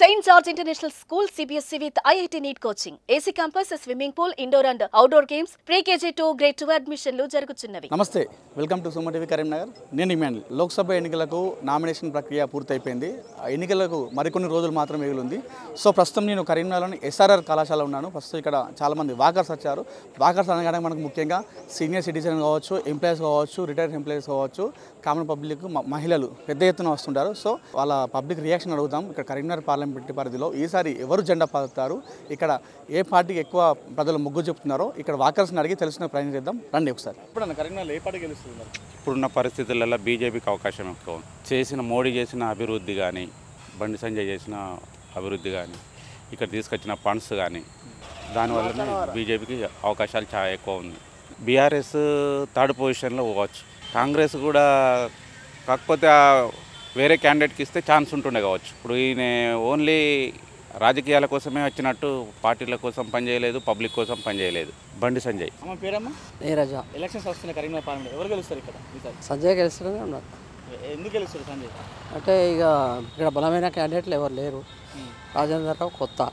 Saint George International School CBSE with IIT NEET coaching AC campus swimming pool indoor and outdoor games pre KG to grade two అడ్మిషన్లు జరుగుతున్నవి నమస్తే welcome to Suma TV Karimnagar నేను Emmanuel Lok Sabha ఎన్నికలకు nomination ప్రక్రియ పూర్తయిపోయింది ఆ ఎన్నికలకు మరికొన్ని రోజులు మాత్రం మిగిలింది సో ప్రస్తుతం నేను కరీంనగర్లోని ఎస్ఆర్ఆర్ కళాశాల ఉన్నాను ప్రస్తుతం ఇక్కడ చాలామంది వాకర్స్ వచ్చారు వాకర్స్ అనగానే మనకు ముఖ్యంగా సీనియర్ సిటిజన్ కావచ్చు ఎంప్లాయీస్ కావచ్చు రిటైర్డ్ ఎంప్లాయీస్ కావచ్చు కామన్ పబ్లిక్ మ- మహిళలు పెద్ద ఎత్తున వస్తుంటారు సో వాళ్ళ పబ్లిక్ రియాక్షన్ అడుగుదాం ఇక్కడ కరీంనగర్ పార్లమెంట్ పరిధిలో ఈసారి ఎవరు జెండా పాతారు ఇక్కడ ఏ పార్టీకి ఎక్కువ ప్రజలు మొగ్గు చెప్తున్నారో ఇక్కడ వాకర్స్ని అడిగి తెలుసుకునే ప్రయత్నం చేద్దాం రండి ఒకసారి ఇప్పుడు కరీంనగర్ ఏ పార్టీ గెలుస్తుంది ఇప్పుడున్న పరిస్థితులలో బీజేపీకి అవకాశం ఎక్కువ ఉంది. చేసిన మోడీ చేసిన అభివృద్ధి కానీ బండి సంజయ్ చేసిన అభివృద్ధి కానీ ఇక్కడ తీసుకొచ్చిన ఫండ్స్ కానీ దానివల్లనే బీజేపీకి అవకాశాలు చాలా ఎక్కువ ఉంది బీఆర్ఎస్ థర్డ్ పొజిషన్లో పోవచ్చు కాంగ్రెస్ కూడా కాకపోతే ఆ వేరే క్యాండిడేట్కి ఇస్తే ఛాన్స్ ఉంటుండే కావచ్చు ఇప్పుడు ఈయన ఓన్లీ రాజకీయాల కోసమే వచ్చినట్టు పార్టీల కోసం పనిచేయలేదు పబ్లిక్ కోసం పనిచేయలేదు బండి సంజయ్ అమ్మ పేరమ్మా నీరజ ఎలక్షన్స్ వస్తున్నాయి కరీంనగర్ పార్లమెంట్ ఎవరు గెలుస్తారు ఇక్కడ ఈసారి సంజయ్ గెలుస్తూనే ఉన్నారు ఎ- ఎందుకు గెలుస్తారు సంజయ్ అంటే ఇక ఇక్కడ బలమైన క్యాండిడేట్లు ఎవరు లేరు రాజేంద్ర రావు కొత్త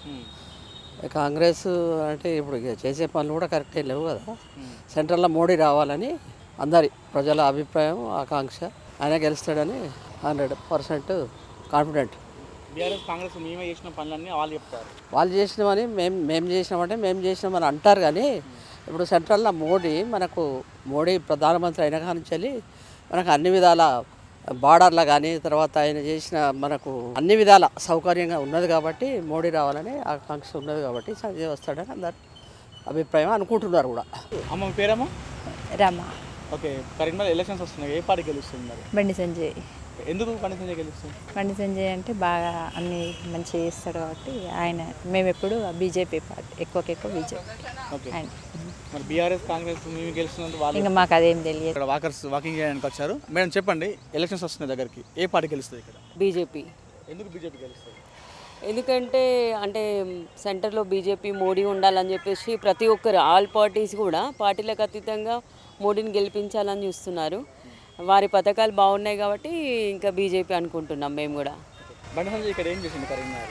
ఇక కాంగ్రెస్ అంటే ఇప్పుడు ఇక చేసే పనులు కూడా కరెక్టే లేవు కదా సెంట్రల్లో మోడీ రావాలని అందరి ప్రజల అభిప్రాయం ఆకాంక్ష ఆయన గెలుస్తాడని hundred percent confident BRS Congress మేమే చేసిన పనులన్నీ వాళ్ళు చెప్తారు వాళ్ళు చేసినామని మేము మేము చేసినామంటే మేము చేసినామని అంటారు కానీ ఇప్పుడు సెంట్రల్లో మోడీ మనకు మోడీ ప్రధానమంత్రి అయిన కానించాలి మనకు అన్ని విధాల బార్డర్లో కానీ తర్వాత ఆయన చేసిన మనకు అన్ని విధాల సౌకర్యంగా ఉన్నది కాబట్టి మోడీ రావాలని ఆకాంక్ష ఉన్నది కాబట్టి సంజయ్ వస్తాడని అందరు అభిప్రాయం అనుకుంటున్నారు కూడా అమ్మ మీ పేరమ్మా రమ ఓకే కరీంనగర్ ఎలక్షన్స్ వస్తున్నాయి ఏ పార్టీ గెలుస్తుంది మరి బండి సంజయ్ ఎందుకు బండి సంజయ్ గెలుస్తుంది బండి సంజయ్ అంటే బాగా అన్ని మంచిగా చేస్తాడు కాబట్టి ఆయన మేము ఎప్పుడు బీజేపీ పార్టీ ఎక్కువకి ఎక్కువ బీజేపీ ఓకే ఆయన మరి బీఆర్ఎస్ కాంగ్రెస్ మేము గెలుస్తున్నందుకు వాళ్ళు ఇంకా మాకు అదేం తెలియదు ఇక్కడ వాకర్స్ వాకింగ్ చేయడానికి వచ్చారు మేడం చెప్పండి ఎలక్షన్స్ వస్తున్నాయి దగ్గరికి ఏ పార్టీ గెలుస్తుంది ఇక్కడ బీజేపీ ఎందుకు బీజేపీ గెలుస్తుంది ఎందుకంటే అంటే సెంటర్లో బీజేపీ మోడీ ఉండాలని చెప్పేసి ప్రతి ఒక్కరు ఆల్ పార్టీస్ కూడా పార్టీలకు అతీతంగా మోడీని గెలిపించాలని చూస్తున్నారు వారి పథకాలు బాగున్నాయి కాబట్టి ఇంకా బీజేపీ అనుకుంటున్నాం మేము కూడా బండి సంజయ్ ఇక్కడ ఏం చేసింది కరీంనగర్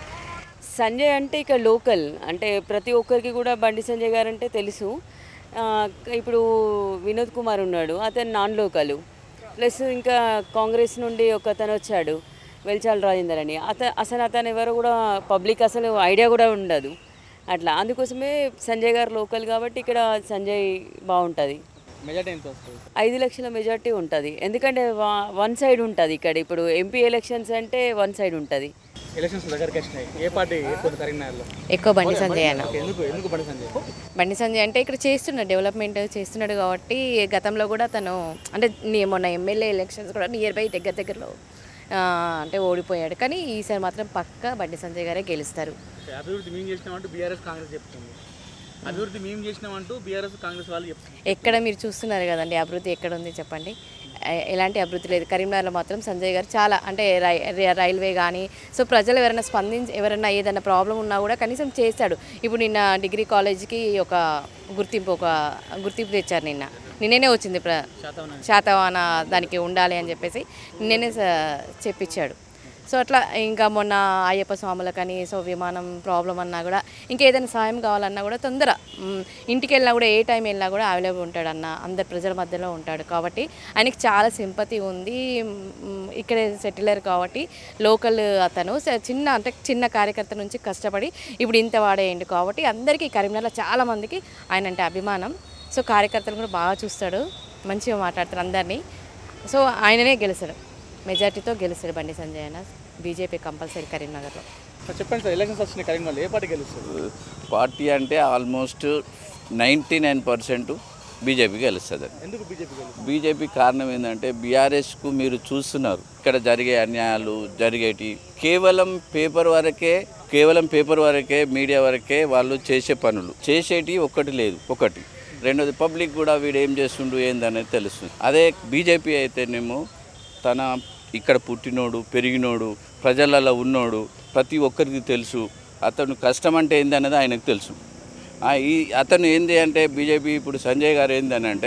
సంజయ్ అంటే ఇక్కడ లోకల్ అంటే ప్రతి ఒక్కరికి కూడా బండి సంజయ్ గారు అంటే తెలుసు ఆ, ఇప్పుడు వినోద్ కుమార్ ఉన్నాడు అతను నాన్ లోకల్ ప్లస్ ఇంకా కాంగ్రెస్ నుండి ఒక అతను వచ్చాడు వెల్చాల్ రాజేందర్ అని అత అసలు అతను ఎవరు కూడా పబ్లిక్ అసలు ఐడియా కూడా ఉండదు అట్లా అందుకోసమే సంజయ్ గారు లోకల్ కాబట్టి ఇక్కడ సంజయ్ బాగుంటుంది మెజార్టీ ఎంత వస్తుంది ఐదు లక్షల మెజార్టీ ఉంటుంది ఎందుకంటే వన్ సైడ్ ఉంటుంది ఇక్కడ ఇప్పుడు ఎంపీ ఎలక్షన్స్ అంటే వన్ సైడ్ ఉంటుంది ఎలక్షన్స్ దగ్గరికి వచ్చినాయి ఏ పార్టీ ఎక్కువ ఉంది కరీంనగర్లో ఎక్కువ బండి సంజయ్ అన్న ఓకే, ఎందుకు ఎందుకు బండి సంజయ్ బండి సంజయ్ అంటే ఇక్కడ చేస్తున్నాడు డెవలప్మెంట్ చేస్తున్నాడు కాబట్టి గతంలో కూడా తను అంటే నీ- మొన్న ఎమ్మెల్యే ఎలక్షన్స్ కూడా నియర్ బై దగ్గర దగ్గరలో ఆ, అంటే ఓడిపోయాడు కానీ ఈసారి మాత్రం పక్క బండి సంజయ్ గారే గెలుస్తారు ఓకే, అభివృద్ధి మేము చేసినామంటూ బీఆర్ఎస్ కాంగ్రెస్ చెప్తుంది అభివృద్ధి మేము చేసినామంటూ బీఆర్ఎస్ కాంగ్రెస్ వాళ్ళు చెప్తుంది ఎక్కడ మీరు చూస్తున్నారు కదండి అభివృద్ధి ఎక్కడ ఉంది చెప్పండి ఎ- ఎలాంటి అభివృద్ధి లేదు కరీంనగర్లో మాత్రం సంజయ్ గారు చాలా అంటే రై ర- రైల్వే కానీ సో ప్రజలు ఎవరైనా స్పందించి ఎవరైనా ఏదైనా ప్రాబ్లం ఉన్నా కూడా కనీసం చేస్తాడు ఇప్పుడు నిన్న డిగ్రీ కాలేజ్కి ఒక గుర్తింపు ఒక గుర్తింపు తెచ్చారు నిన్న నిన్ననే వచ్చింది ప్ర శాతవాన దానికి ఉండాలి అని చెప్పేసి నిన్ననే స- చెప్పించాడు సో అట్లా ఇంకా మొన్న అయ్యప్ప స్వాములకని సో విమానం ప్రాబ్లం అన్నా కూడా ఇంకేదైనా సాయం కావాలన్నా కూడా తొందర మ్, ఇంటికి వెళ్ళినా కూడా ఏ టైం వెళ్ళినా కూడా అవైలబుల్ ఉంటాడు అన్న అందరి ప్రజల మధ్యలో ఉంటాడు కాబట్టి ఆయనకి చాలా సింపతి ఉంది మ్, ఇక్కడే సెటిలర్ కాబట్టి లోకల్ అతను స- చిన్న అంటే చిన్న కార్యకర్త నుంచి కష్టపడి ఇప్పుడు ఇంత వాడేయండి కాబట్టి అందరికీ కరీంనగర్లో చాలా మందికి ఆయన అంటే అభిమానం సో కార్యకర్తలు కూడా బాగా చూస్తాడు మంచిగా మాట్లాడతారు అందరినీ సో ఆయననే గెలుస్తాడు మెజార్టీతో గెలుస్తాడు బండి సంజయ్ అన్న బీజేపీ కంపల్సరీ కరీంనగర్లో సార్ చెప్పండి సార్ ఎలక్షన్స్ వచ్చినాయి కరీంనగర్లో ఏ పార్టీ గెలుస్తుంది పార్టీ అంటే ఆల్మోస్ట్ నైంటీ నైన్ పర్సెంట్ బీజేపీకి గెలుస్తుంది ఎందుకు బీజేపీ గెలుస్తుంది బీజేపీ కారణం ఏంటంటే బీఆర్ఎస్కు మీరు చూస్తున్నారు ఇక్కడ జరిగే అన్యాయాలు జరిగేటి కేవలం పేపర్ వరకే కేవలం పేపర్ వరకే మీడియా వరకే వాళ్ళు చేసే పనులు చేసేటి ఒక్కటి లేదు ఒకటి రెండోది పబ్లిక్ కూడా వీడు ఏం చేస్తుండు ఏందనేది తెలుస్తుంది అదే బీజేపీ అయితేనేమో తన ఇక్కడ పుట్టినోడు పెరిగినోడు ప్రజలలో ఉన్నోడు ప్రతి ఒక్కరికి తెలుసు అతను కష్టం అంటే ఏందనేది ఆయనకు తెలుసు ఆ, ఈ అతను ఏంది అంటే బీజేపీ ఇప్పుడు సంజయ్ గారు ఏందని అంటే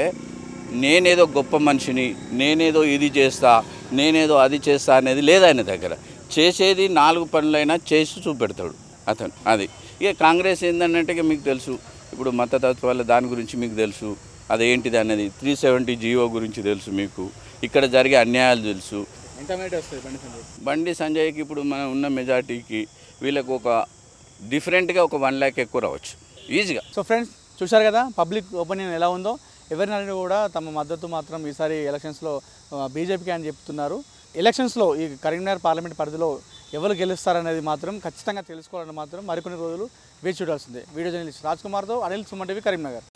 నేనేదో గొప్ప మనిషిని నేనేదో ఇది చేస్తా నేనేదో అది చేస్తా అనేది లేదు ఆయన దగ్గర చేసేది నాలుగు పనులైనా చేసి చూపెడతాడు అతను అది ఇక కాంగ్రెస్ ఏంటంటే ఇక మీకు తెలుసు ఇప్పుడు మతతత్వాల దాని గురించి మీకు తెలుసు అదేంటిది అనేది త్రీ సెవెంటీ జియో గురించి తెలుసు మీకు ఇక్కడ జరిగే అన్యాయాలు తెలుసు ఎంత మేట వస్తుంది బండి సంజయ్ బండి సంజయ్కి ఇప్పుడు మనం ఉన్న మెజార్టీకి వీళ్ళకు ఒక డిఫరెంట్గా ఒక వన్ ల్యాక్ ఎక్కువ రావచ్చు ఈజీగా సో ఫ్రెండ్స్ చూశారు కదా పబ్లిక్ ఒపీనియన్ ఎలా ఉందో ఎవరినైనా కూడా తమ మద్దతు మాత్రం ఈసారి ఎలక్షన్స్లో బీజేపీకి అని చెప్తున్నారు ఎలక్షన్స్లో ఈ కరీంనగర్ పార్లమెంట్ పరిధిలో ఎవరు గెలుస్తారనేది మాత్రం ఖచ్చితంగా తెలుసుకోవాలని మాత్రం మరికొన్ని రోజులు వేచి చూడాల్సిందే వీడియో జర్నలిస్ట్ రాజ్ కుమార్తో అనిల్ సుమన్ టీవీ కరీంనగర్